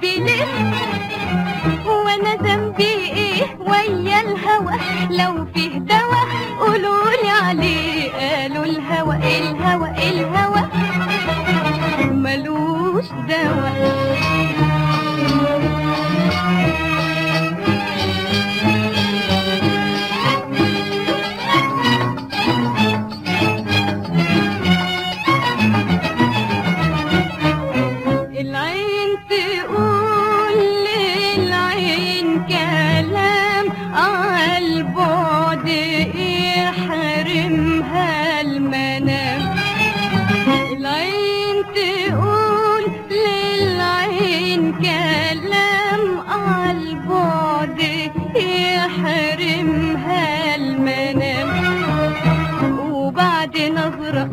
بتحبي ليه وانا ذنبي ايه ويا الهوى لو فيه دوا قولولي عليه قالوا الهوى الهوى الهوى ملوش دوا العين تقول للعين كلام عالبعد يحرمها المنام العين تقول للعين كلام عالبعد يحرمها المنام وبعد نظرة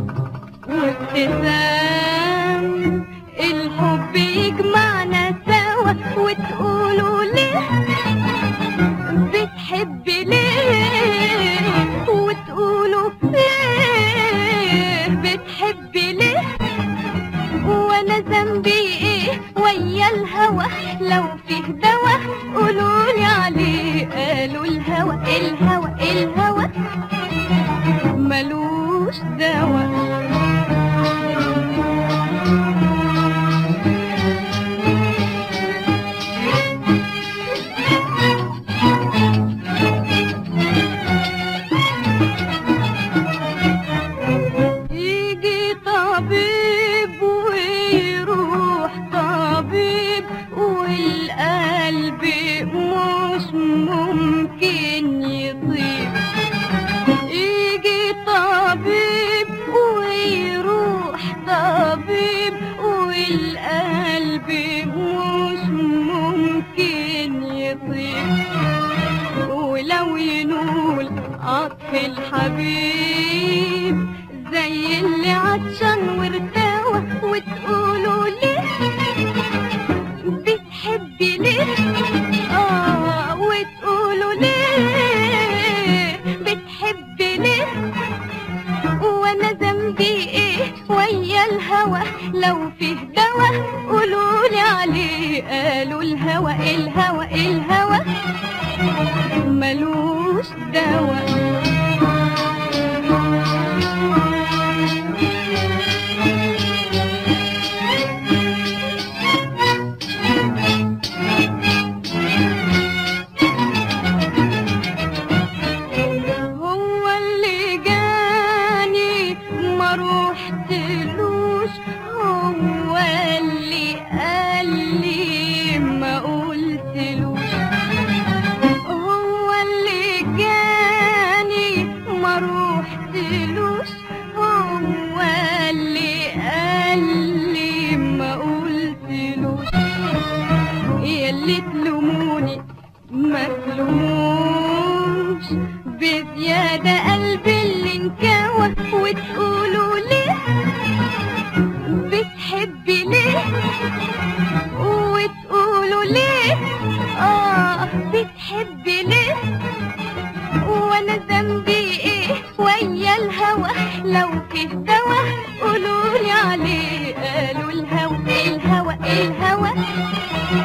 وابتسام الحب يجمعنا سوا وتقولوا ليه بتحبي ليه وتقولوا ليه بتحبي ليه وانا ذنبي ايه ويا الهوى لو فيه دوا قولولي عليه قالوا الهوى الهوى الهوى ملوش دوا يجي طبيب ويروح طبيب والقلب مش ممكن يطيب يجي طبيب ويروح طبيب والقلب مش ممكن يطيب ولو ينول عطف الحبيب زي اللي عطشان وارتوى وتقولوا ليه بتحبي ليه اه وتقولوا ليه بتحبي ليه وانا ذنبي ايه ويا الهوى لو فيه دوا قولولي عليه قالوا الهوى الهوى الهوى ملوش دوا هو اللي جاني ما روحتلوش هو اللي قال لي ما قلتلوش هو اللي جاني ما روحتلوش هو اللي قال لي ما قلتلوش يلي تلوموني ما تلوموش بزيادة قلبي اللي انكوى وتقولوا ليه بتحبي ليه وتقولوا ليه اه بتحبي ليه وانا ذنبي ايه ويا الهوى لو فيه دوا قولولي عليه قالوا الهوى الهوى الهوى